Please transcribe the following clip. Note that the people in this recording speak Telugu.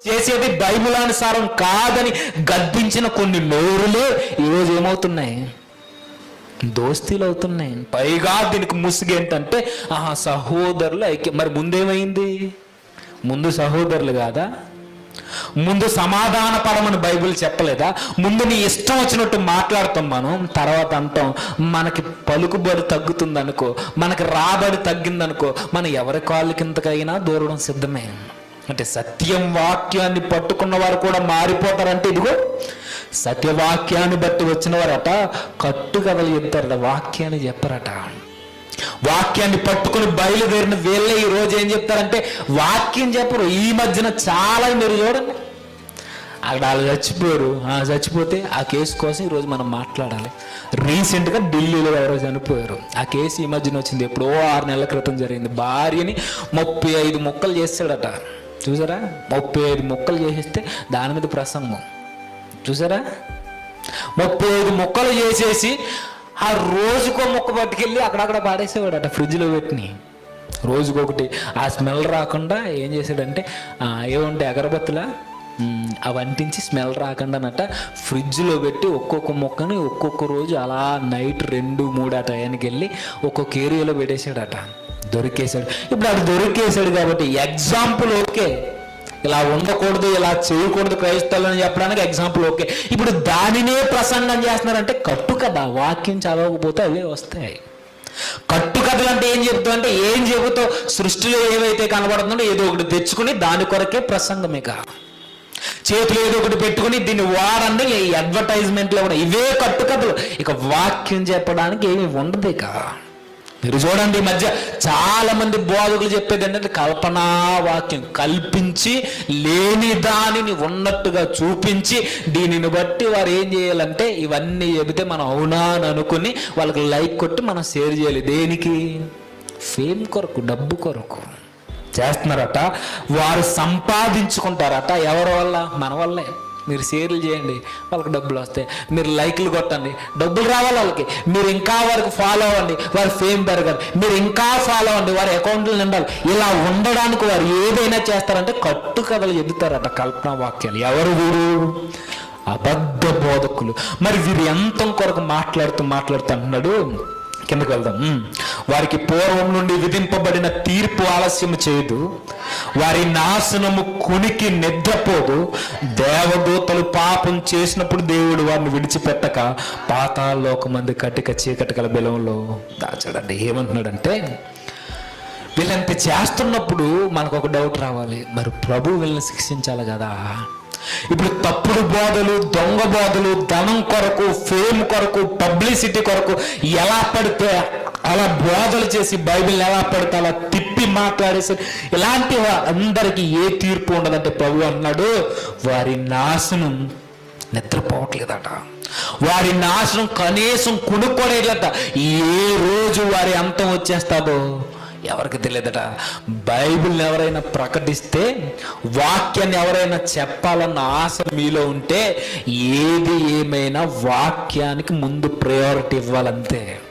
చేసేది బైబిల్ అనుసారం కాదని గద్దించిన కొన్ని నోరులే ఈరోజు ఏమవుతున్నాయి దోస్తీలు అవుతున్నాయి పైగా దీనికి ముసుగు ఏంటంటే ఆహా సహోదరులు ఐక్య మరి ముందేమైంది ముందు సహోదరులు కాదా ముందు సమాధాన పడమని బైబిల్ చెప్పలేదా ముందు నీ ఇష్టం వచ్చినట్టు మాట్లాడతాం మనం తర్వాత అంటాం మనకి పలుకుబడి తగ్గుతుంది అనుకో మనకి రాబడి తగ్గిందనుకో మనం ఎవరి కాళ్ళ కిందకైనా దూరడం సిద్ధమే అంటే సత్యం వాక్యాన్ని పట్టుకున్న వారు కూడా మారిపోతారంటే ఇదిగో సత్యవాక్యాన్ని బట్టి వచ్చిన వారట కట్టు కథలు చెప్తారట వాక్యాన్ని చెప్పరట వాక్యాన్ని పట్టుకుని బయలుదేరిన వీళ్ళే ఈ రోజు ఏం చెప్తారంటే వాక్యం చెప్పరు ఈ మధ్యన చాలా మీరు చూడండి అక్కడ వాళ్ళు చచ్చిపోయారు ఆ చచ్చిపోతే ఆ కేసు కోసం ఈరోజు మనం మాట్లాడాలి రీసెంట్గా ఢిల్లీలో ఎవరో చనిపోయారు ఆ కేసు ఈ మధ్యన వచ్చింది ఎప్పుడో ఆరు నెలల క్రితం జరిగింది భార్యని ముప్పై ఐదు ముక్కలు చేస్తాడట చూసారా ముప్పై ఐదు ముక్కలు చేసేస్తే దాని మీద ప్రసంగం చూసారా ముప్పై ఐదు ముక్కలు చేసేసి ఆ రోజుకో ముక్క పట్టుకెళ్ళి అక్కడక్కడ పాడేసేవాడట ఫ్రిడ్జ్లో పెట్టిని రోజుకొకటి ఆ స్మెల్ రాకుండా ఏం చేశాడంటే ఆ, ఏముంటాయి అగరబత్తులా మ్, అవి అంటించి స్మెల్ రాకుండా అన్నట్ట ఫ్రిడ్జ్లో పెట్టి ఒక్కొక్క మొక్కని ఒక్కొక్క రోజు అలా నైట్ రెండు మూడు ఆ టయానికి వెళ్ళి ఒక్కొక్క ఏరియాలో పెట్టేశాడట దొరికేశాడు ఇప్పుడు అది దొరికేశాడు కాబట్టి ఎగ్జాంపుల్ ఓకే ఇలా ఉండకూడదు ఇలా చేయకూడదు క్రైస్తవులు అని చెప్పడానికి ఎగ్జాంపుల్ ఓకే ఇప్పుడు దానినే ప్రసంగం చేస్తున్నారంటే కట్టు కదా వాక్యం చదవకపోతే అవే వస్తాయి కట్టు కథలు అంటే ఏం చెప్తావు అంటే ఏం చెబుతావు సృష్టిలో ఏవైతే కనబడుతుందో ఏదో ఒకటి తెచ్చుకుని దాని కొరకే ప్రసంగమిక చేతులు ఏదో ఒకటి పెట్టుకుని దీన్ని వాడండి ఈ అడ్వర్టైజ్మెంట్లో కూడా ఇవే కట్టు కథలు ఇక వాక్యం చెప్పడానికి ఏమి ఉండదు ఇక మీరు చూడండి ఈ మధ్య చాలా మంది బోధకులు చెప్పేది ఏంటంటే కల్పనా వాక్యం కల్పించి లేని దానిని ఉన్నట్టుగా చూపించి దీనిని బట్టి వారు ఏం చేయాలంటే ఇవన్నీ చెబితే మనం అవునా అని అనుకుని వాళ్ళకి లైక్ కొట్టి మనం షేర్ చేయాలి దేనికి ఫేమ్ కొరకు డబ్బు కొరకు చేస్తున్నారట వారు సంపాదించుకుంటారట ఎవరి వల్ల మన వల్లే మీరు షేర్లు చేయండి వాళ్ళకి డబ్బులు వస్తాయి మీరు లైక్లు కొట్టండి డబ్బులు రావాలి వాళ్ళకి మీరు ఇంకా వారికి ఫాలో అవ్వండి వారి ఫేమ్ పెరగాలి మీరు ఇంకా ఫాలో అవ్వండి వారి అకౌంట్లు నిండాలి ఇలా ఉండడానికి వారు ఏదైనా చేస్తారంటే కట్టు కథలు చెబుతారట కల్పన వాక్యాలు ఎవరు వీరు అబద్ధ బోధకులు మరి వీరు ఎంత కొరకు మాట్లాడుతూ మాట్లాడుతూ అంటున్నాడు కిందకు వెళ్దాం ఉమ్. వారికి పూర్వం నుండి విధింపబడిన తీర్పు ఆలస్యం చేయదు వారి నాశనము కునికి నిద్రపోదు దేవదూతలు పాపం చేసినప్పుడు దేవుడు వారిని విడిచిపెట్టక పాతాళలోకమంది కటిక చీకటి కల బెలంలో దాచాడండి ఏమంటున్నాడంటే వీళ్ళంత చేస్తున్నప్పుడు మనకు ఒక డౌట్ రావాలి మరి ప్రభు వీళ్ళని శిక్షించాలి కదా ఇప్పుడు తప్పుడు బోధలు దొంగ బోధలు ధనం కొరకు ఫేమ్ కొరకు పబ్లిసిటీ కొరకు ఎలా పడితే అలా బోధలు చేసి బైబిల్ ఎలా పడితే అలా తిప్పి మాట్లాడేసి ఇలాంటి వా- అందరికీ ఏ తీర్పు ఉండదంటే ప్రభు అన్నాడు వారి నాశనం నిద్రపోవట్లేదట వారి నాశనం కనీసం కునుక్కోలేదట ఏ రోజు వారి అంతం వచ్చేస్తాదో ఎవరికి తెలియదట బైబిల్ని ఎవరైనా ప్రకటిస్తే వాక్యాన్ని ఎవరైనా చెప్పాలన్న ఆశ మీలో ఉంటే ఏది ఏమైనా వాక్యానికి ముందు ప్రయారిటీ ఇవ్వాలంతే